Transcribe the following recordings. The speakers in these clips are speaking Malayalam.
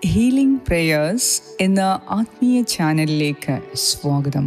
ഹീലിംഗ് പ്രേയേഴ്സ് എന്ന ആത്മീയ ചാനലിലേക്ക് സ്വാഗതം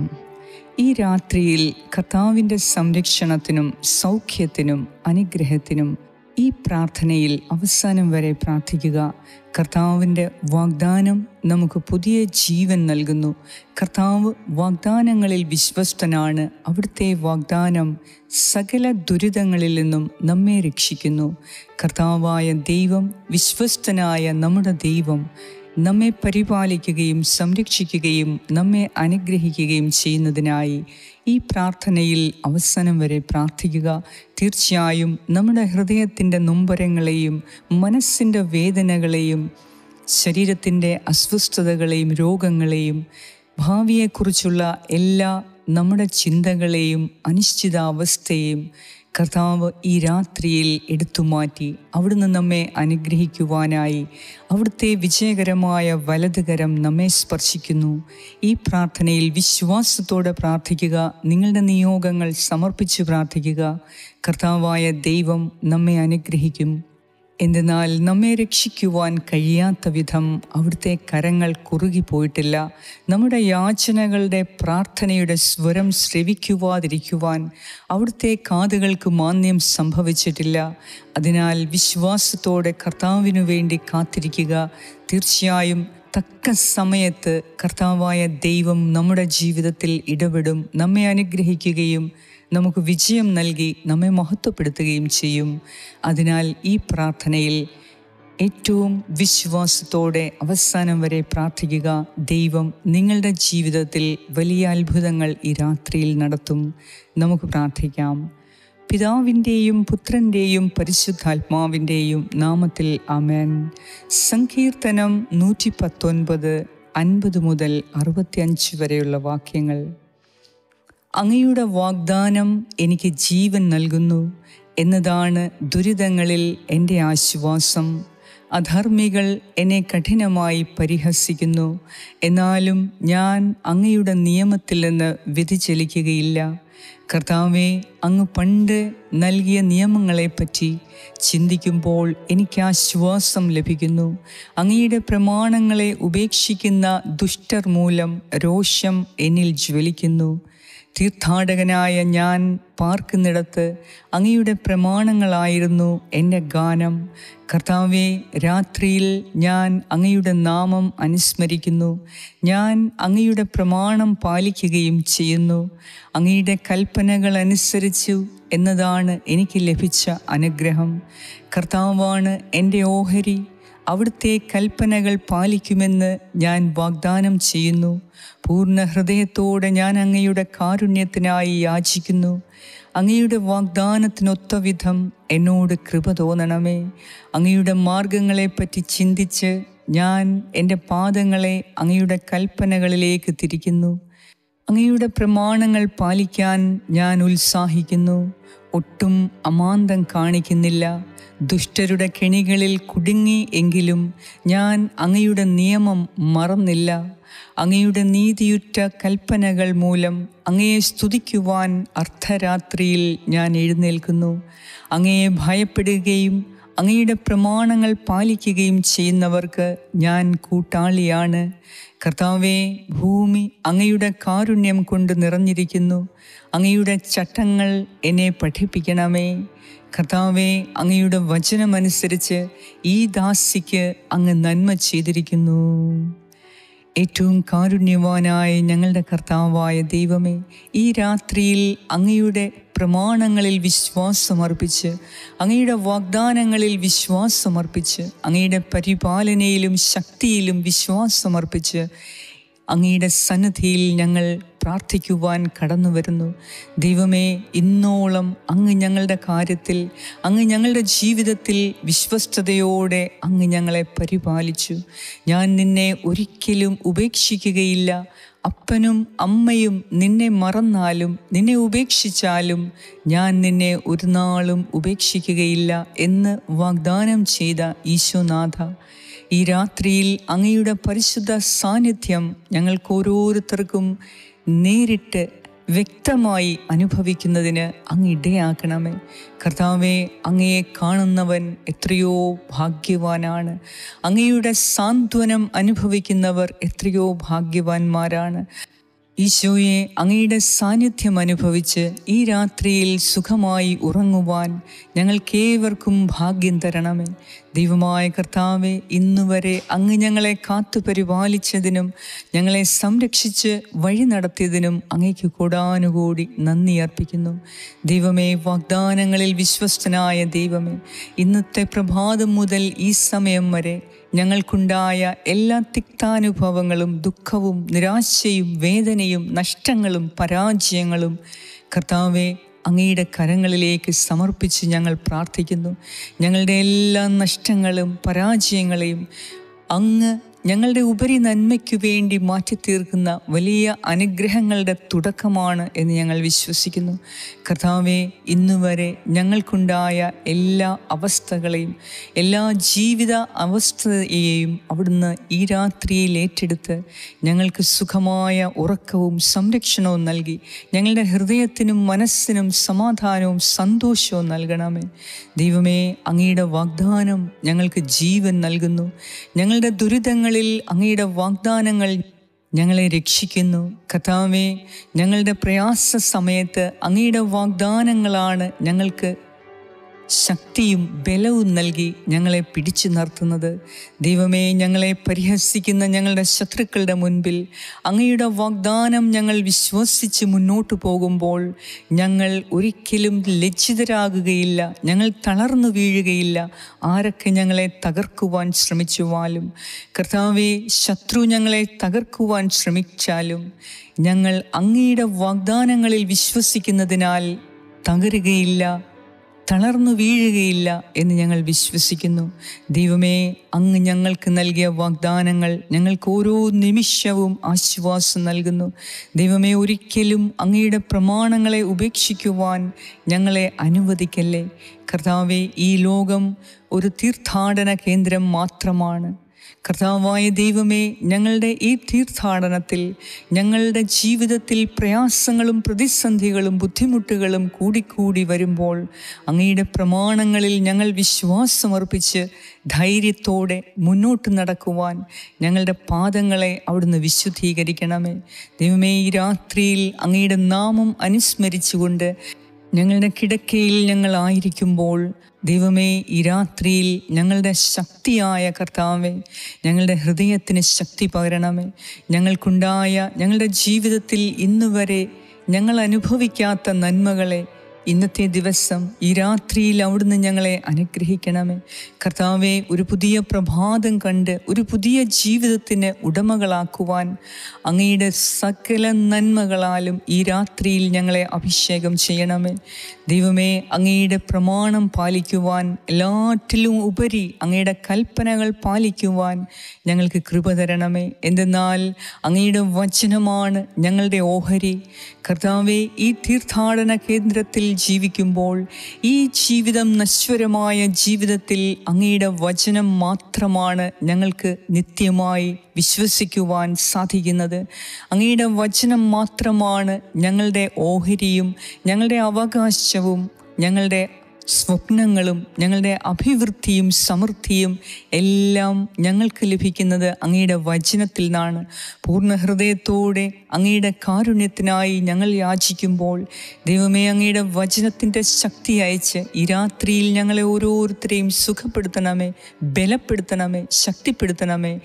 ഈ രാത്രിയിൽ കർത്താവിൻ്റെ സംരക്ഷണത്തിനും സൗഖ്യത്തിനും അനുഗ്രഹത്തിനും ഈ പ്രാർത്ഥനയിൽ അവസാനം വരെ പ്രാർത്ഥിക്കുക കർത്താവിൻ്റെ വാഗ്ദാനം നമുക്ക് പുതിയ ജീവൻ നൽകുന്നു കർത്താവ് വാഗ്ദാനങ്ങളിൽ വിശ്വസ്തനാണ് അവിടുത്തെ വാഗ്ദാനം സകല ദുരിതങ്ങളിൽ നിന്നും നമ്മെ രക്ഷിക്കുന്നു കർത്താവായ ദൈവം വിശ്വസ്തനായ നമ്മുടെ ദൈവം നമ്മെ പരിപാലിക്കുകയും സംരക്ഷിക്കുകയും നമ്മെ അനുഗ്രഹിക്കുകയും ചെയ്യുന്നതിനായി ഈ പ്രാർത്ഥനയിൽ അവസാനം വരെ പ്രാർത്ഥിക്കുക തീർച്ചയായും നമ്മുടെ ഹൃദയത്തിൻ്റെ നൊമ്പരങ്ങളെയും മനസ്സിൻ്റെ വേദനകളെയും ശരീരത്തിൻ്റെ അസ്വസ്ഥതകളെയും രോഗങ്ങളെയും ഭാവിയെക്കുറിച്ചുള്ള എല്ലാ നമ്മുടെ ചിന്തകളെയും അനിശ്ചിതാവസ്ഥയെയും കർത്താവ് ഈ രാത്രിയിൽ എടുത്തുമാറ്റി അവിടുന്ന് നമ്മെ അനുഗ്രഹിക്കുവാനായി അവിടുത്തെ വിജയകരമായ വലതുകരം നമ്മെ സ്പർശിക്കുന്നു ഈ പ്രാർത്ഥനയിൽ വിശ്വാസത്തോടെ പ്രാർത്ഥിക്കുക നിങ്ങളുടെ നിയോഗങ്ങൾ സമർപ്പിച്ച് പ്രാർത്ഥിക്കുക കർത്താവായ ദൈവം നമ്മെ അനുഗ്രഹിക്കും എന്തെന്നാൽ നമ്മെ രക്ഷിക്കുവാൻ കഴിയാത്ത വിധം അവിടുത്തെ കരങ്ങൾ കുറുകിപ്പോയിട്ടില്ല നമ്മുടെ യാചനകളുടെ പ്രാർത്ഥനയുടെ സ്വരം ശ്രവിക്കുവാതിരിക്കുവാൻ അവിടുത്തെ കാതുകൾക്ക് മാന്യം സംഭവിച്ചിട്ടില്ല അതിനാൽ വിശ്വാസത്തോടെ കർത്താവിനു വേണ്ടി കാത്തിരിക്കുക തീർച്ചയായും തക്ക സമയത്ത് കർത്താവായ ദൈവം നമ്മുടെ ജീവിതത്തിൽ ഇടപെടും നമ്മെ അനുഗ്രഹിക്കുകയും നമുക്ക് വിജയം നൽകി നമ്മെ മഹത്വപ്പെടുത്തുകയും ചെയ്യും അതിനാൽ ഈ പ്രാർത്ഥനയിൽ ഏറ്റവും വിശ്വാസത്തോടെ അവസാനം വരെ പ്രാർത്ഥിക്കുക ദൈവം നിങ്ങളുടെ ജീവിതത്തിൽ വലിയ അത്ഭുതങ്ങൾ ഈ രാത്രിയിൽ നടത്തും നമുക്ക് പ്രാർത്ഥിക്കാം പിതാവിൻ്റെയും പുത്രൻ്റെയും പരിശുദ്ധാത്മാവിൻ്റെയും നാമത്തിൽ അമേൻ സങ്കീർത്തനം നൂറ്റി പത്തൊൻപത് അൻപത് മുതൽ അറുപത്തിയഞ്ച് വരെയുള്ള വാക്യങ്ങൾ അങ്ങയുടെ വാഗ്ദാനം എനിക്ക് ജീവൻ നൽകുന്നു എന്നതാണ് ദുരിതങ്ങളിൽ എൻ്റെ ആശ്വാസം അധർമ്മികൾ എന്നെ കഠിനമായി പരിഹസിക്കുന്നു എന്നാലും ഞാൻ അങ്ങയുടെ നിയമത്തിൽ നിന്ന് വ്യതിചലിക്കുകയില്ല കർത്താവെ അങ്ങ് പണ്ട് നൽകിയ നിയമങ്ങളെപ്പറ്റി ചിന്തിക്കുമ്പോൾ എനിക്ക് ആശ്വാസം ലഭിക്കുന്നു അങ്ങയുടെ പ്രമാണങ്ങളെ ഉപേക്ഷിക്കുന്ന ദുഷ്ടർ മൂലം രോഷം എന്നിൽ ജ്വലിക്കുന്നു തീർത്ഥാടകനായ ഞാൻ പാർക്കുന്നിടത്ത് അങ്ങയുടെ പ്രമാണങ്ങളായിരുന്നു എൻ്റെ ഗാനം കർത്താവെ രാത്രിയിൽ ഞാൻ അങ്ങയുടെ നാമം അനുസ്മരിക്കുന്നു ഞാൻ അങ്ങയുടെ പ്രമാണം പാലിക്കുകയും ചെയ്യുന്നു അങ്ങയുടെ കൽപ്പനകൾ അനുസരിച്ചു എന്നതാണ് എനിക്ക് ലഭിച്ച അനുഗ്രഹം കർത്താവാണ് എൻ്റെ ഓഹരി അവിടുത്തെ കൽപ്പനകൾ പാലിക്കുമെന്ന് ഞാൻ വാഗ്ദാനം ചെയ്യുന്നു പൂർണ്ണ ഹൃദയത്തോടെ ഞാൻ അങ്ങയുടെ കാരുണ്യത്തിനായി യാചിക്കുന്നു അങ്ങയുടെ വാഗ്ദാനത്തിനൊത്ത വിധം എന്നോട് കൃപ തോന്നണമേ അങ്ങയുടെ മാർഗങ്ങളെപ്പറ്റി ചിന്തിച്ച് ഞാൻ എൻ്റെ പാദങ്ങളെ അങ്ങയുടെ കൽപ്പനകളിലേക്ക് തിരിക്കുന്നു അങ്ങയുടെ പ്രമാണങ്ങൾ പാലിക്കാൻ ഞാൻ ഉത്സാഹിക്കുന്നു ഒട്ടും അമാന്തം കാണിക്കുന്നില്ല ദുഷ്ടരുടെ കെണികളിൽ കുടുങ്ങി എങ്കിലും ഞാൻ അങ്ങയുടെ നിയമം മറന്നില്ല അങ്ങയുടെ നീതിയുറ്റ കൽപ്പനകൾ മൂലം അങ്ങയെ സ്തുതിക്കുവാൻ അർദ്ധരാത്രിയിൽ ഞാൻ എഴുന്നേൽക്കുന്നു അങ്ങയെ ഭയപ്പെടുകയും അങ്ങയുടെ പ്രമാണങ്ങൾ പാലിക്കുകയും ചെയ്യുന്നവർക്ക് ഞാൻ കൂട്ടാളിയാണ് കർത്താവെ ഭൂമി അങ്ങയുടെ കാരുണ്യം കൊണ്ട് നിറഞ്ഞിരിക്കുന്നു അങ്ങയുടെ ചട്ടങ്ങൾ എന്നെ പഠിപ്പിക്കണമേ കർത്താവെ അങ്ങയുടെ വചനമനുസരിച്ച് ഈ ദാസിക്ക് അങ്ങ് നന്മ ചെയ്തിരിക്കുന്നു ഏറ്റവും കാരുണ്യവാനായ ഞങ്ങളുടെ കർത്താവായ ദൈവമേ ഈ രാത്രിയിൽ അങ്ങയുടെ പ്രമാണങ്ങളിൽ വിശ്വാസമർപ്പിച്ച് അങ്ങയുടെ വാഗ്ദാനങ്ങളിൽ വിശ്വാസമർപ്പിച്ച് അങ്ങയുടെ പരിപാലനയിലും ശക്തിയിലും വിശ്വാസമർപ്പിച്ച് അങ്ങയുടെ സന്നദ്ധിയിൽ ഞങ്ങൾ പ്രാർത്ഥിക്കുവാൻ കടന്നു വരുന്നു ദൈവമേ ഇന്നോളം അങ്ങ് ഞങ്ങളുടെ കാര്യത്തിൽ അങ്ങ് ഞങ്ങളുടെ ജീവിതത്തിൽ വിശ്വസ്തയോടെ അങ്ങ് ഞങ്ങളെ പരിപാലിച്ചു ഞാൻ നിന്നെ ഒരിക്കലും ഉപേക്ഷിക്കുകയില്ല അപ്പനും അമ്മയും നിന്നെ മറന്നാലും നിന്നെ ഉപേക്ഷിച്ചാലും ഞാൻ നിന്നെ ഒരു നാളും ഉപേക്ഷിക്കുകയില്ല എന്ന് വാഗ്ദാനം ചെയ്ത ഈശോനാഥ ഈ രാത്രിയിൽ അങ്ങയുടെ പരിശുദ്ധ സാന്നിധ്യം ഞങ്ങൾക്ക് ഓരോരുത്തർക്കും നേരിട്ട് വ്യക്തമായി അനുഭവിക്കുന്നതിന് അങ്ങ് ഇടയാക്കണമേ കർത്താവെ അങ്ങയെ കാണുന്നവൻ എത്രയോ ഭാഗ്യവാനാണ് അങ്ങയുടെ സാന്ത്വനം അനുഭവിക്കുന്നവർ എത്രയോ ഭാഗ്യവാന്മാരാണ് ഈശോയെ അങ്ങയുടെ സാന്നിധ്യം അനുഭവിച്ച് ഈ രാത്രിയിൽ സുഖമായി ഉറങ്ങുവാൻ ഞങ്ങൾക്കേവർക്കും ഭാഗ്യം തരണമേ ദൈവമായ കർത്താവെ ഇന്നുവരെ അങ്ങ് ഞങ്ങളെ കാത്തു പരിപാലിച്ചതിനും ഞങ്ങളെ സംരക്ഷിച്ച് വഴി നടത്തിയതിനും അങ്ങയ്ക്ക് കൂടാനുകൂടി നന്ദി അർപ്പിക്കുന്നു ദൈവമേ വാഗ്ദാനങ്ങളിൽ വിശ്വസ്തനായ ദൈവമേ ഇന്നത്തെ പ്രഭാതം മുതൽ ഈ സമയം വരെ ഞങ്ങൾക്കുണ്ടായ എല്ലാ തിക്താനുഭവങ്ങളും ദുഃഖവും നിരാശയും വേദനയും നഷ്ടങ്ങളും പരാജയങ്ങളും കർത്താവെ അങ്ങയുടെ കരങ്ങളിലേക്ക് സമർപ്പിച്ച് ഞങ്ങൾ പ്രാർത്ഥിക്കുന്നു ഞങ്ങളുടെ എല്ലാ നഷ്ടങ്ങളും പരാജയങ്ങളെയും അങ്ങ് ഞങ്ങളുടെ ഉപരി നന്മയ്ക്കു വേണ്ടി മാറ്റിത്തീർക്കുന്ന വലിയ അനുഗ്രഹങ്ങളുടെ തുടക്കമാണ് എന്ന് ഞങ്ങൾ വിശ്വസിക്കുന്നു കർത്താവെ ഇന്നുവരെ ഞങ്ങൾക്കുണ്ടായ എല്ലാ അവസ്ഥകളെയും എല്ലാ ജീവിത അവസ്ഥയെയും അവിടുന്ന് ഈ രാത്രിയിൽ ഏറ്റെടുത്ത് ഞങ്ങൾക്ക് സുഖമായ ഉറക്കവും സംരക്ഷണവും നൽകി ഞങ്ങളുടെ ഹൃദയത്തിനും മനസ്സിനും സമാധാനവും സന്തോഷവും നൽകണമേ ദൈവമേ അങ്ങയുടെ വാഗ്ദാനം ഞങ്ങൾക്ക് ജീവൻ നൽകുന്നു ഞങ്ങളുടെ ദുരിതങ്ങളിൽ അങ്ങയുടെ വാഗ്ദാനങ്ങൾ ഞങ്ങളെ രക്ഷിക്കുന്നു കഥാവേ ഞങ്ങളുടെ പ്രയാസ സമയത്ത് അങ്ങയുടെ വാഗ്ദാനങ്ങളാണ് ഞങ്ങൾക്ക് ശക്തിയും ബലവും നൽകി ഞങ്ങളെ പിടിച്ചു നിർത്തുന്നത് ദൈവമേ ഞങ്ങളെ പരിഹസിക്കുന്ന ഞങ്ങളുടെ ശത്രുക്കളുടെ മുൻപിൽ അങ്ങയുടെ വാഗ്ദാനം ഞങ്ങൾ വിശ്വസിച്ച് മുന്നോട്ട് പോകുമ്പോൾ ഞങ്ങൾ ഒരിക്കലും ലജ്ജിതരാകുകയില്ല ഞങ്ങൾ തളർന്നു വീഴുകയില്ല ആരൊക്കെ ഞങ്ങളെ തകർക്കുവാൻ ശ്രമിച്ചുവാലും കർത്താവെ ശത്രു ഞങ്ങളെ തകർക്കുവാൻ ശ്രമിച്ചാലും ഞങ്ങൾ അങ്ങയുടെ വാഗ്ദാനങ്ങളിൽ വിശ്വസിക്കുന്നതിനാൽ തകരുകയില്ല തളർന്നു വീഴുകയില്ല എന്ന് ഞങ്ങൾ വിശ്വസിക്കുന്നു ദൈവമേ അങ്ങ് ഞങ്ങൾക്ക് നൽകിയ വാഗ്ദാനങ്ങൾ ഞങ്ങൾക്ക് ഓരോ നിമിഷവും ആശ്വാസം നൽകുന്നു ദൈവമേ ഒരിക്കലും അങ്ങയുടെ പ്രമാണങ്ങളെ ഉപേക്ഷിക്കുവാൻ ഞങ്ങളെ അനുവദിക്കല്ലേ കർത്താവെ ഈ ലോകം ഒരു തീർത്ഥാടന കേന്ദ്രം മാത്രമാണ് കർത്താവായ ദൈവമേ ഞങ്ങളുടെ ഈ തീർത്ഥാടനത്തിൽ ഞങ്ങളുടെ ജീവിതത്തിൽ പ്രയാസങ്ങളും പ്രതിസന്ധികളും ബുദ്ധിമുട്ടുകളും കൂടിക്കൂടി വരുമ്പോൾ അങ്ങയുടെ പ്രമാണങ്ങളിൽ ഞങ്ങൾ വിശ്വാസമർപ്പിച്ച് ധൈര്യത്തോടെ മുന്നോട്ട് നടക്കുവാൻ ഞങ്ങളുടെ പാദങ്ങളെ അവിടുന്ന് വിശുദ്ധീകരിക്കണമേ ദൈവമേ ഈ രാത്രിയിൽ അങ്ങയുടെ നാമം അനുസ്മരിച്ചുകൊണ്ട് ഞങ്ങളുടെ കിടക്കയിൽ ഞങ്ങളായിരിക്കുമ്പോൾ ദൈവമേ ഈ രാത്രിയിൽ ഞങ്ങളുടെ ശക്തിയായ കർത്താവെ ഞങ്ങളുടെ ഹൃദയത്തിന് ശക്തി പകരണമേ ഞങ്ങൾക്കുണ്ടായ ഞങ്ങളുടെ ജീവിതത്തിൽ ഇന്നുവരെ ഞങ്ങൾ അനുഭവിക്കാത്ത നന്മകളെ ഇന്നത്തെ ദിവസം ഈ രാത്രിയിൽ അവിടുന്ന് ഞങ്ങളെ അനുഗ്രഹിക്കണമേ കർത്താവെ ഒരു പുതിയ പ്രഭാതം കണ്ട് ഒരു പുതിയ ജീവിതത്തിന് ഉടമകളാക്കുവാൻ അങ്ങയുടെ സകല നന്മകളാലും ഈ രാത്രിയിൽ ഞങ്ങളെ അഭിഷേകം ചെയ്യണമേ ദൈവമേ അങ്ങയുടെ പ്രമാണം പാലിക്കുവാൻ എല്ലാറ്റിലും ഉപരി അങ്ങയുടെ കൽപ്പനകൾ പാലിക്കുവാൻ ഞങ്ങൾക്ക് കൃപ തരണമേ എന്തെന്നാൽ അങ്ങയുടെ വചനമാണ് ഞങ്ങളുടെ ഓഹരി കർത്താവെ ഈ തീർത്ഥാടന കേന്ദ്രത്തിൽ ജീവിക്കുമ്പോൾ ഈ ജീവിതം നശ്വരമായ ജീവിതത്തിൽ അങ്ങയുടെ വചനം മാത്രമാണ് ഞങ്ങൾക്ക് നിത്യമായി വിശ്വസിക്കുവാൻ സാധിക്കുന്നത് അങ്ങയുടെ വചനം മാത്രമാണ് ഞങ്ങളുടെ ഓഹരിയും ഞങ്ങളുടെ അവകാശവും ഞങ്ങളുടെ സ്വപ്നങ്ങളും ഞങ്ങളുടെ അഭിവൃദ്ധിയും സമൃദ്ധിയും എല്ലാം ഞങ്ങൾക്ക് ലഭിക്കുന്നത് അങ്ങയുടെ വചനത്തിൽ നിന്നാണ് പൂർണ്ണ ഹൃദയത്തോടെ അങ്ങയുടെ കാരുണ്യത്തിനായി ഞങ്ങൾ യാചിക്കുമ്പോൾ ദൈവമേ അങ്ങയുടെ വചനത്തിൻ്റെ ശക്തി അയച്ച് ഈ രാത്രിയിൽ ഞങ്ങളെ ഓരോരുത്തരെയും സുഖപ്പെടുത്തണമേ ബലപ്പെടുത്തണമേ ശക്തിപ്പെടുത്തണമേ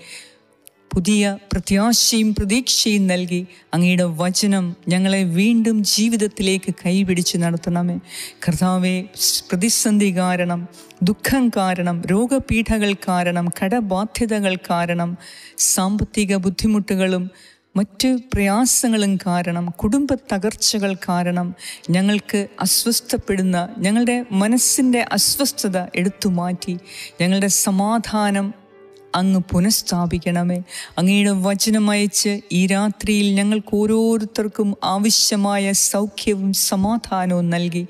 പുതിയ പ്രത്യാശയും പ്രതീക്ഷയും നൽകി അങ്ങയുടെ വചനം ഞങ്ങളെ വീണ്ടും ജീവിതത്തിലേക്ക് കൈപിടിച്ച് നടത്തണമേ കർത്താവെ പ്രതിസന്ധി കാരണം ദുഃഖം കാരണം രോഗപീഠകൾ കാരണം കടബാധ്യതകൾ കാരണം സാമ്പത്തിക ബുദ്ധിമുട്ടുകളും മറ്റ് പ്രയാസങ്ങളും കാരണം കുടുംബ തകർച്ചകൾ കാരണം ഞങ്ങൾക്ക് അസ്വസ്ഥപ്പെടുന്ന ഞങ്ങളുടെ മനസ്സിൻ്റെ അസ്വസ്ഥത എടുത്തു മാറ്റി ഞങ്ങളുടെ സമാധാനം അങ്ങ് പുനഃസ്ഥാപിക്കണമേ അങ്ങയുടെ വചനം അയച്ച് ഈ രാത്രിയിൽ ഞങ്ങൾക്ക് ഓരോരുത്തർക്കും ആവശ്യമായ സൗഖ്യവും സമാധാനവും നൽകി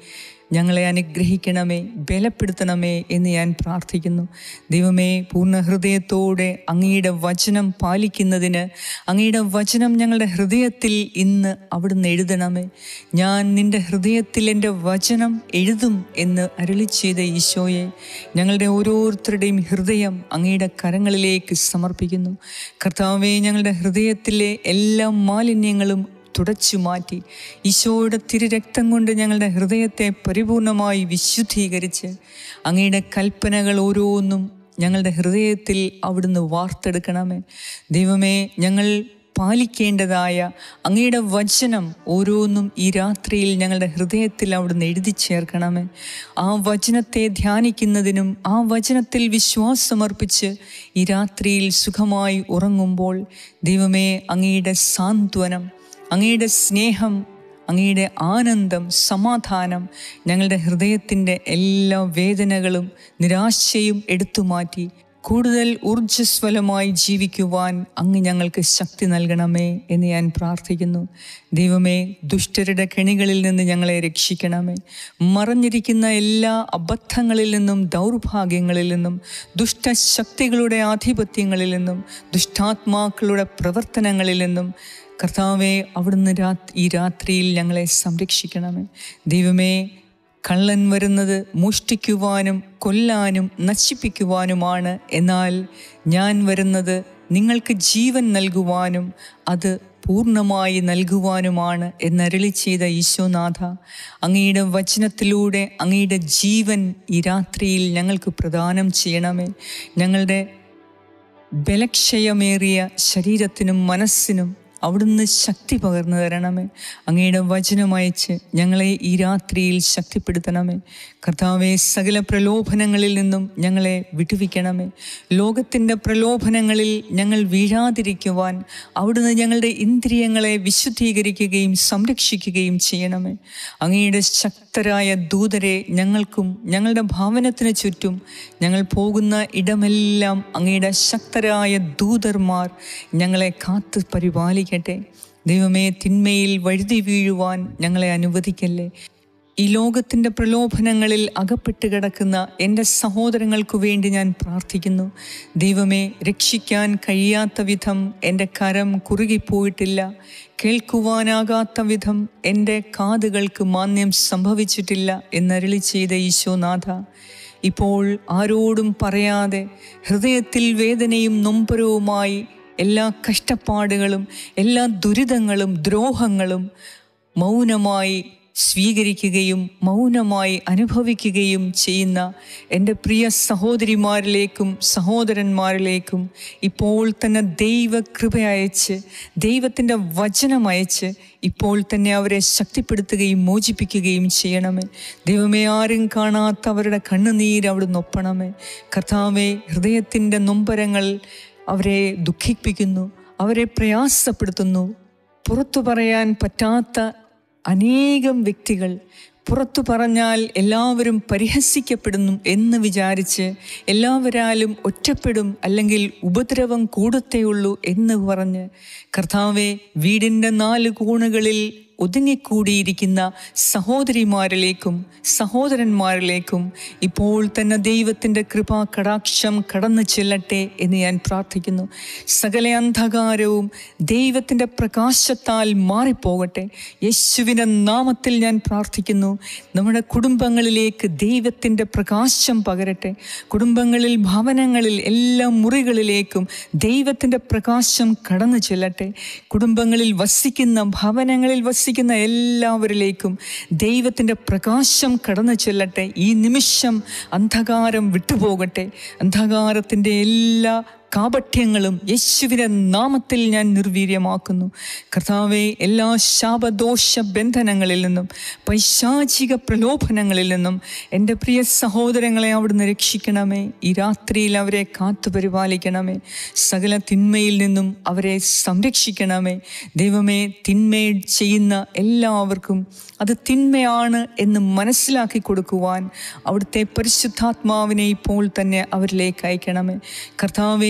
ഞങ്ങളെ അനുഗ്രഹിക്കണമേ ബലപ്പെടുത്തണമേ എന്ന് ഞാൻ പ്രാർത്ഥിക്കുന്നു ദൈവമേ പൂർണ്ണ ഹൃദയത്തോടെ അങ്ങയുടെ വചനം പാലിക്കുന്നതിന് അങ്ങയുടെ വചനം ഞങ്ങളുടെ ഹൃദയത്തിൽ ഇന്ന് അവിടുന്ന് എഴുതണമേ ഞാൻ നിൻ്റെ ഹൃദയത്തിൽ എൻ്റെ വചനം എഴുതും എന്ന് അരുളി ചെയ്ത ഈശോയെ ഞങ്ങളുടെ ഓരോരുത്തരുടെയും ഹൃദയം അങ്ങയുടെ കരങ്ങളിലേക്ക് സമർപ്പിക്കുന്നു കർത്താവെ ഞങ്ങളുടെ ഹൃദയത്തിലെ എല്ലാ മാലിന്യങ്ങളും തുടച്ചു മാറ്റി ഈശോയുടെ തിരുരക്തം കൊണ്ട് ഞങ്ങളുടെ ഹൃദയത്തെ പരിപൂർണമായി വിശുദ്ധീകരിച്ച് അങ്ങയുടെ കൽപ്പനകൾ ഓരോന്നും ഞങ്ങളുടെ ഹൃദയത്തിൽ അവിടുന്ന് വാർത്തെടുക്കണമേ ദൈവമേ ഞങ്ങൾ പാലിക്കേണ്ടതായ അങ്ങയുടെ വചനം ഓരോന്നും ഈ രാത്രിയിൽ ഞങ്ങളുടെ ഹൃദയത്തിൽ അവിടുന്ന് എഴുതി ചേർക്കണമേ ആ വചനത്തെ ധ്യാനിക്കുന്നതിനും ആ വചനത്തിൽ വിശ്വാസമർപ്പിച്ച് ഈ രാത്രിയിൽ സുഖമായി ഉറങ്ങുമ്പോൾ ദൈവമേ അങ്ങയുടെ സാന്ത്വനം അങ്ങയുടെ സ്നേഹം അങ്ങയുടെ ആനന്ദം സമാധാനം ഞങ്ങളുടെ ഹൃദയത്തിൻ്റെ എല്ലാ വേദനകളും നിരാശയും എടുത്തുമാറ്റി കൂടുതൽ ഊർജ്ജസ്വലമായി ജീവിക്കുവാൻ അങ്ങ് ഞങ്ങൾക്ക് ശക്തി നൽകണമേ എന്ന് ഞാൻ പ്രാർത്ഥിക്കുന്നു ദൈവമേ ദുഷ്ടരുടെ കെണികളിൽ നിന്ന് ഞങ്ങളെ രക്ഷിക്കണമേ മറഞ്ഞിരിക്കുന്ന എല്ലാ അബദ്ധങ്ങളിൽ നിന്നും ദൗർഭാഗ്യങ്ങളിൽ നിന്നും ദുഷ്ടശക്തികളുടെ ആധിപത്യങ്ങളിൽ നിന്നും ദുഷ്ടാത്മാക്കളുടെ പ്രവർത്തനങ്ങളിൽ നിന്നും കർത്താവെ അവിടുന്ന് രാ ഈ രാത്രിയിൽ ഞങ്ങളെ സംരക്ഷിക്കണമേ ദൈവമേ കള്ളൻ വരുന്നത് മോഷ്ടിക്കുവാനും കൊല്ലാനും നശിപ്പിക്കുവാനുമാണ് എന്നാൽ ഞാൻ വരുന്നത് നിങ്ങൾക്ക് ജീവൻ നൽകുവാനും അത് പൂർണ്ണമായി നൽകുവാനുമാണ് എന്നരളി ചെയ്ത ഈശോനാഥ അങ്ങയുടെ വചനത്തിലൂടെ അങ്ങയുടെ ജീവൻ ഈ രാത്രിയിൽ ഞങ്ങൾക്ക് പ്രദാനം ചെയ്യണമേ ഞങ്ങളുടെ ബലക്ഷയമേറിയ ശരീരത്തിനും മനസ്സിനും അവിടുന്ന് ശക്തി പകർന്നു തരണമേ അങ്ങയുടെ വചനമയച്ച് ഞങ്ങളെ ഈ രാത്രിയിൽ ശക്തിപ്പെടുത്തണമേ കർത്താവെ സകല പ്രലോഭനങ്ങളിൽ നിന്നും ഞങ്ങളെ വിടുവിക്കണമേ ലോകത്തിൻ്റെ പ്രലോഭനങ്ങളിൽ ഞങ്ങൾ വീഴാതിരിക്കുവാൻ അവിടുന്ന് ഞങ്ങളുടെ ഇന്ദ്രിയങ്ങളെ വിശുദ്ധീകരിക്കുകയും സംരക്ഷിക്കുകയും ചെയ്യണമേ അങ്ങയുടെ ശക്തരായ ദൂതരെ ഞങ്ങൾക്കും ഞങ്ങളുടെ ഭവനത്തിന് ചുറ്റും ഞങ്ങൾ പോകുന്ന ഇടമെല്ലാം അങ്ങയുടെ ശക്തരായ ദൂതർമാർ ഞങ്ങളെ കാത്ത് പരിപാലിക്കട്ടെ ദൈവമേ തിന്മയിൽ വഴുതി വീഴുവാൻ ഞങ്ങളെ അനുവദിക്കല്ലേ ഈ ലോകത്തിൻ്റെ പ്രലോഭനങ്ങളിൽ അകപ്പെട്ട് കിടക്കുന്ന എൻ്റെ സഹോദരങ്ങൾക്കു വേണ്ടി ഞാൻ പ്രാർത്ഥിക്കുന്നു ദൈവമേ രക്ഷിക്കാൻ കഴിയാത്ത വിധം എൻ്റെ കരം കുറുകിപ്പോയിട്ടില്ല കേൾക്കുവാനാകാത്ത വിധം എൻ്റെ കാതുകൾക്ക് മാന്യം സംഭവിച്ചിട്ടില്ല എന്നരളി ചെയ്ത ഈശോനാഥ ഇപ്പോൾ ആരോടും പറയാതെ ഹൃദയത്തിൽ വേദനയും നൊമ്പരവുമായി എല്ലാ കഷ്ടപ്പാടുകളും എല്ലാ ദുരിതങ്ങളും ദ്രോഹങ്ങളും മൗനമായി സ്വീകരിക്കുകയും മൗനമായി അനുഭവിക്കുകയും ചെയ്യുന്ന എൻ്റെ പ്രിയ സഹോദരിമാരിലേക്കും സഹോദരന്മാരിലേക്കും ഇപ്പോൾ തന്നെ ദൈവകൃപ അയച്ച് ദൈവത്തിൻ്റെ വചനം അയച്ച് ഇപ്പോൾ തന്നെ അവരെ ശക്തിപ്പെടുത്തുകയും മോചിപ്പിക്കുകയും ചെയ്യണമേ ദൈവമേ ആരും കാണാത്ത അവരുടെ കണ്ണുനീര് അവിടുന്ന് ഒപ്പണമേ കർത്താവെ ഹൃദയത്തിൻ്റെ നൊമ്പരങ്ങൾ അവരെ ദുഃഖിപ്പിക്കുന്നു അവരെ പ്രയാസപ്പെടുത്തുന്നു പുറത്തു പറയാൻ പറ്റാത്ത അനേകം വ്യക്തികൾ പുറത്തു പറഞ്ഞാൽ എല്ലാവരും പരിഹസിക്കപ്പെടുന്നു എന്ന് വിചാരിച്ച് എല്ലാവരാലും ഒറ്റപ്പെടും അല്ലെങ്കിൽ ഉപദ്രവം കൂടത്തേയുള്ളൂ എന്ന് പറഞ്ഞ് കർത്താവെ വീടിൻ്റെ നാല് കോണുകളിൽ ഒതുങ്ങിക്കൂടിയിരിക്കുന്ന സഹോദരിമാരിലേക്കും സഹോദരന്മാരിലേക്കും ഇപ്പോൾ തന്നെ ദൈവത്തിൻ്റെ കൃപാ കടാക്ഷം കടന്നു ചെല്ലട്ടെ എന്ന് ഞാൻ പ്രാർത്ഥിക്കുന്നു സകല അന്ധകാരവും ദൈവത്തിൻ്റെ പ്രകാശത്താൽ മാറിപ്പോകട്ടെ യേശുവിൻ്റെ നാമത്തിൽ ഞാൻ പ്രാർത്ഥിക്കുന്നു നമ്മുടെ കുടുംബങ്ങളിലേക്ക് ദൈവത്തിൻ്റെ പ്രകാശം പകരട്ടെ കുടുംബങ്ങളിൽ ഭവനങ്ങളിൽ എല്ലാ മുറികളിലേക്കും ദൈവത്തിൻ്റെ പ്രകാശം കടന്നു ചെല്ലട്ടെ കുടുംബങ്ങളിൽ വസിക്കുന്ന ഭവനങ്ങളിൽ വസിക്കുന്ന എല്ലാവരിലേക്കും ദൈവത്തിൻ്റെ പ്രകാശം കടന്നു ചെല്ലട്ടെ ഈ നിമിഷം അന്ധകാരം വിട്ടുപോകട്ടെ അന്ധകാരത്തിൻ്റെ എല്ലാ കാപഠ്യങ്ങളും യേശുവിൻ്റെ നാമത്തിൽ ഞാൻ നിർവീര്യമാക്കുന്നു കർത്താവെ എല്ലാ ശാപദോഷ ബന്ധനങ്ങളിൽ നിന്നും പൈശാചിക പ്രലോഭനങ്ങളിൽ നിന്നും എൻ്റെ പ്രിയ സഹോദരങ്ങളെ അവിടുന്ന് രക്ഷിക്കണമേ ഈ രാത്രിയിൽ അവരെ കാത്തു പരിപാലിക്കണമേ സകല തിന്മയിൽ നിന്നും അവരെ സംരക്ഷിക്കണമേ ദൈവമേ തിന്മ ചെയ്യുന്ന എല്ലാവർക്കും അത് തിന്മയാണ് എന്ന് മനസ്സിലാക്കി കൊടുക്കുവാൻ അവിടുത്തെ പരിശുദ്ധാത്മാവിനെ ഇപ്പോൾ തന്നെ അവരിലേക്ക് അയക്കണമേ കർത്താവെ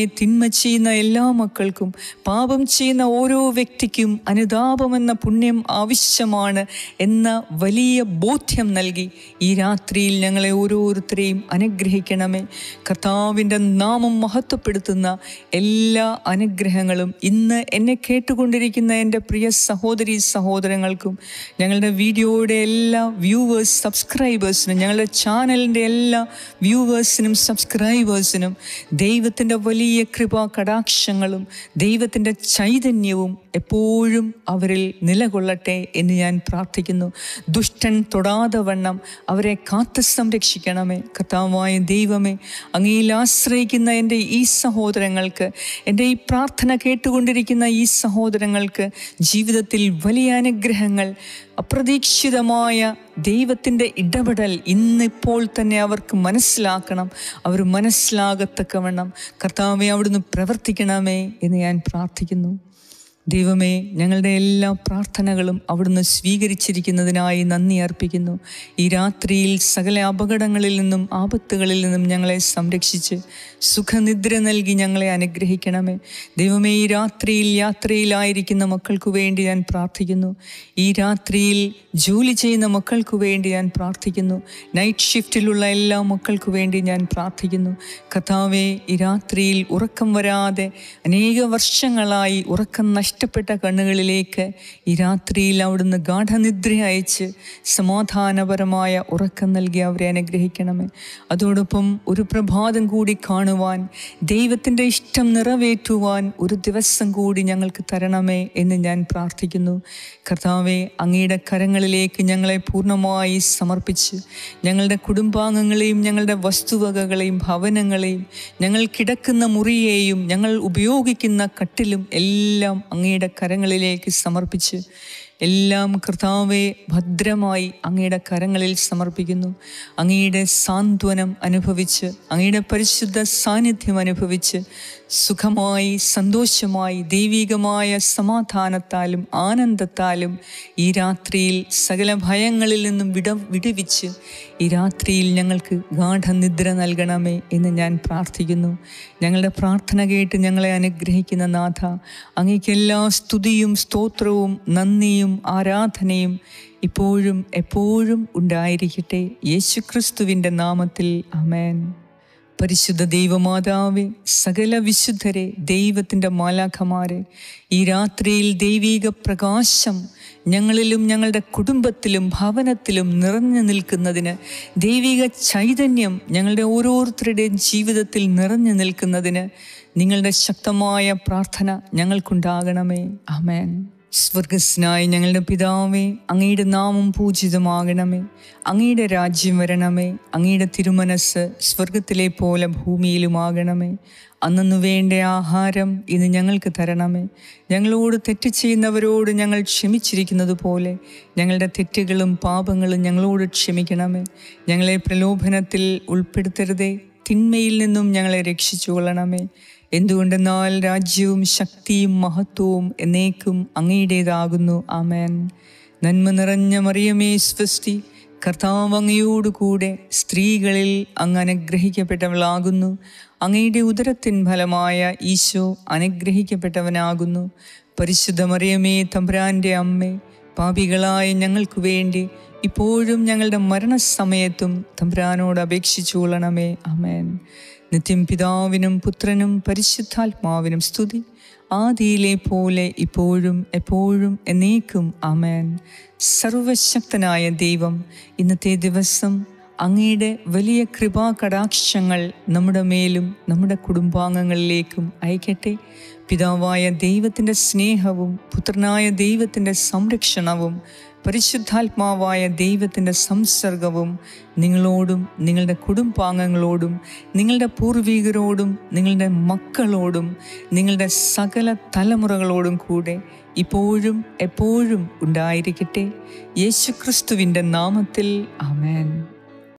തിന്മ ചെയ്യുന്ന എല്ലാ മക്കൾക്കും പാപം ചെയ്യുന്ന ഓരോ വ്യക്തിക്കും അനുതാപമെന്ന പുണ്യം ആവശ്യമാണ് എന്ന വലിയ ബോധ്യം നൽകി ഈ രാത്രിയിൽ ഞങ്ങളെ ഓരോരുത്തരെയും അനുഗ്രഹിക്കണമേ കർത്താവിൻ്റെ നാമം മഹത്വപ്പെടുത്തുന്ന എല്ലാ അനുഗ്രഹങ്ങളും ഇന്ന് എന്നെ കേട്ടുകൊണ്ടിരിക്കുന്ന എൻ്റെ പ്രിയ സഹോദരി സഹോദരങ്ങൾക്കും ഞങ്ങളുടെ വീഡിയോയുടെ എല്ലാ വ്യൂവേഴ്സ് സബ്സ്ക്രൈബേഴ്സിനും ഞങ്ങളുടെ ചാനലിൻ്റെ എല്ലാ വ്യൂവേഴ്സിനും സബ്സ്ക്രൈബേഴ്സിനും ദൈവത്തിൻ്റെ വലിയ കൃപാ കടാക്ഷങ്ങളും ദൈവത്തിൻ്റെ ചൈതന്യവും എപ്പോഴും അവരിൽ നിലകൊള്ളട്ടെ എന്ന് ഞാൻ പ്രാർത്ഥിക്കുന്നു ദുഷ്ടൻ തൊടാതെ വണ്ണം അവരെ കാത്തു സംരക്ഷിക്കണമേ കർത്താവായ ദൈവമേ അങ്ങയിൽ ആശ്രയിക്കുന്ന എൻ്റെ ഈ സഹോദരങ്ങൾക്ക് എൻ്റെ ഈ പ്രാർത്ഥന കേട്ടുകൊണ്ടിരിക്കുന്ന ഈ സഹോദരങ്ങൾക്ക് ജീവിതത്തിൽ വലിയ അനുഗ്രഹങ്ങൾ അപ്രതീക്ഷിതമായ ദൈവത്തിൻ്റെ ഇടപെടൽ ഇന്നിപ്പോൾ തന്നെ അവർക്ക് മനസ്സിലാക്കണം അവർ മനസ്സിലാകത്തക്കവണ്ണം കർത്താവെ അവിടുന്ന് പ്രവർത്തിക്കണമേ എന്ന് ഞാൻ പ്രാർത്ഥിക്കുന്നു ദൈവമേ ഞങ്ങളുടെ എല്ലാ പ്രാർത്ഥനകളും അവിടുന്ന് സ്വീകരിച്ചിരിക്കുന്നതിനായി നന്ദി അർപ്പിക്കുന്നു ഈ രാത്രിയിൽ സകല അപകടങ്ങളിൽ നിന്നും ആപത്തുകളിൽ നിന്നും ഞങ്ങളെ സംരക്ഷിച്ച് സുഖനിദ്ര നൽകി ഞങ്ങളെ അനുഗ്രഹിക്കണമേ ദൈവമേ ഈ രാത്രിയിൽ യാത്രയിലായിരിക്കുന്ന മക്കൾക്ക് വേണ്ടി ഞാൻ പ്രാർത്ഥിക്കുന്നു ഈ രാത്രിയിൽ ജോലി ചെയ്യുന്ന മക്കൾക്ക് വേണ്ടി ഞാൻ പ്രാർത്ഥിക്കുന്നു നൈറ്റ് ഷിഫ്റ്റിലുള്ള എല്ലാ മക്കൾക്ക് വേണ്ടി ഞാൻ പ്രാർത്ഥിക്കുന്നു കഥാവെ ഈ രാത്രിയിൽ ഉറക്കം വരാതെ അനേക വർഷങ്ങളായി ഉറക്കം നഷ്ടപ്പെട്ട കണ്ണുകളിലേക്ക് ഈ രാത്രിയിൽ അവിടുന്ന് ഗാഠനിദ്ര അയച്ച് സമാധാനപരമായ ഉറക്കം നൽകി അവരെ അനുഗ്രഹിക്കണമേ അതോടൊപ്പം ഒരു പ്രഭാതം കൂടി കാണുവാൻ ദൈവത്തിൻ്റെ ഇഷ്ടം നിറവേറ്റുവാൻ ഒരു ദിവസം കൂടി ഞങ്ങൾക്ക് തരണമേ എന്ന് ഞാൻ പ്രാർത്ഥിക്കുന്നു കർത്താവെ അങ്ങയുടെ കരങ്ങളിലേക്ക് ഞങ്ങളെ പൂർണ്ണമായി സമർപ്പിച്ച് ഞങ്ങളുടെ കുടുംബാംഗങ്ങളെയും ഞങ്ങളുടെ വസ്തുവകകളെയും ഭവനങ്ങളെയും ഞങ്ങൾ കിടക്കുന്ന മുറിയെയും ഞങ്ങൾ ഉപയോഗിക്കുന്ന കട്ടിലും എല്ലാം അങ്ങയുടെ കരങ്ങളിലേക്ക് സമർപ്പിച്ച് എല്ലാം കർത്താവെ ഭദ്രമായി അങ്ങയുടെ കരങ്ങളിൽ സമർപ്പിക്കുന്നു അങ്ങയുടെ സാന്ത്വനം അനുഭവിച്ച് അങ്ങയുടെ പരിശുദ്ധ സാന്നിധ്യം അനുഭവിച്ച് സുഖമായി സന്തോഷമായി ദൈവികമായ സമാധാനത്താലും ആനന്ദത്താലും ഈ രാത്രിയിൽ സകല ഭയങ്ങളിൽ നിന്നും വിട വിടുവിച്ച് ഈ രാത്രിയിൽ ഞങ്ങൾക്ക് ഗാഠനിദ്ര നൽകണമേ എന്ന് ഞാൻ പ്രാർത്ഥിക്കുന്നു ഞങ്ങളുടെ പ്രാർത്ഥന കേട്ട് ഞങ്ങളെ അനുഗ്രഹിക്കുന്ന നാഥ അങ്ങേക്ക് എല്ലാ സ്തുതിയും സ്തോത്രവും നന്ദിയും ആരാധനയും ഇപ്പോഴും എപ്പോഴും ഉണ്ടായിരിക്കട്ടെ യേശുക്രിസ്തുവിൻ്റെ നാമത്തിൽ അമേൻ പരിശുദ്ധ ദൈവമാതാവേ സകല വിശുദ്ധരെ ദൈവത്തിൻ്റെ മാലാഖമാരെ ഈ രാത്രിയിൽ ദൈവീക പ്രകാശം ഞങ്ങളിലും ഞങ്ങളുടെ കുടുംബത്തിലും ഭവനത്തിലും നിറഞ്ഞു നിൽക്കുന്നതിന് ദൈവിക ചൈതന്യം ഞങ്ങളുടെ ഓരോരുത്തരുടെയും ജീവിതത്തിൽ നിറഞ്ഞു നിൽക്കുന്നതിന് നിങ്ങളുടെ ശക്തമായ പ്രാർത്ഥന ഞങ്ങൾക്കുണ്ടാകണമേ അമേൻ സ്വർഗസ്നായി ഞങ്ങളുടെ പിതാവേ അങ്ങയുടെ നാമം പൂജിതമാകണമേ അങ്ങയുടെ രാജ്യം വരണമേ അങ്ങയുടെ തിരുമനസ് സ്വർഗത്തിലെ പോലെ ഭൂമിയിലുമാകണമേ അന്നു വേണ്ട ആഹാരം ഇന്ന് ഞങ്ങൾക്ക് തരണമേ ഞങ്ങളോട് തെറ്റ് ചെയ്യുന്നവരോട് ഞങ്ങൾ ക്ഷമിച്ചിരിക്കുന്നത് പോലെ ഞങ്ങളുടെ തെറ്റുകളും പാപങ്ങളും ഞങ്ങളോട് ക്ഷമിക്കണമേ ഞങ്ങളെ പ്രലോഭനത്തിൽ ഉൾപ്പെടുത്തരുതേ തിന്മയിൽ നിന്നും ഞങ്ങളെ രക്ഷിച്ചു കൊള്ളണമേ എന്തുകൊണ്ടെന്നാൽ രാജ്യവും ശക്തിയും മഹത്വവും എന്നേക്കും അങ്ങയുടേതാകുന്നു ആമേൻ നന്മ നിറഞ്ഞ മറിയമേ സ്വസ്തി കർത്താവ് അങ്ങയോടുകൂടെ സ്ത്രീകളിൽ അങ്ങ് അനുഗ്രഹിക്കപ്പെട്ടവളാകുന്നു അങ്ങയുടെ ഉദരത്തിൻ ഫലമായ ഈശോ അനുഗ്രഹിക്കപ്പെട്ടവനാകുന്നു പരിശുദ്ധ മറിയമേ തമ്പുരാൻ്റെ അമ്മേ പാപികളായ ഞങ്ങൾക്ക് വേണ്ടി ഇപ്പോഴും ഞങ്ങളുടെ മരണസമയത്തും തമ്പുരാനോട് അപേക്ഷിച്ചു കൊള്ളണമേ അമേൻ നിത്യം പിതാവിനും പുത്രനും പരിശുദ്ധാത്മാവിനും സ്തുതി ആദിയിലെ പോലെ ഇപ്പോഴും എപ്പോഴും എന്നേക്കും അമേൻ സർവശക്തനായ ദൈവം ഇന്നത്തെ ദിവസം അങ്ങയുടെ വലിയ കൃപാ കടാക്ഷങ്ങൾ നമ്മുടെ മേലും നമ്മുടെ കുടുംബാംഗങ്ങളിലേക്കും അയക്കട്ടെ പിതാവായ ദൈവത്തിൻ്റെ സ്നേഹവും പുത്രനായ ദൈവത്തിൻ്റെ സംരക്ഷണവും പരിശുദ്ധാത്മാവായ ദൈവത്തിൻ്റെ സംസർഗവും നിങ്ങളോടും നിങ്ങളുടെ കുടുംബാംഗങ്ങളോടും നിങ്ങളുടെ പൂർവികരോടും നിങ്ങളുടെ മക്കളോടും നിങ്ങളുടെ സകല തലമുറകളോടും കൂടെ ഇപ്പോഴും എപ്പോഴും ഉണ്ടായിരിക്കട്ടെ യേശുക്രിസ്തുവിൻ്റെ നാമത്തിൽ അമേൻ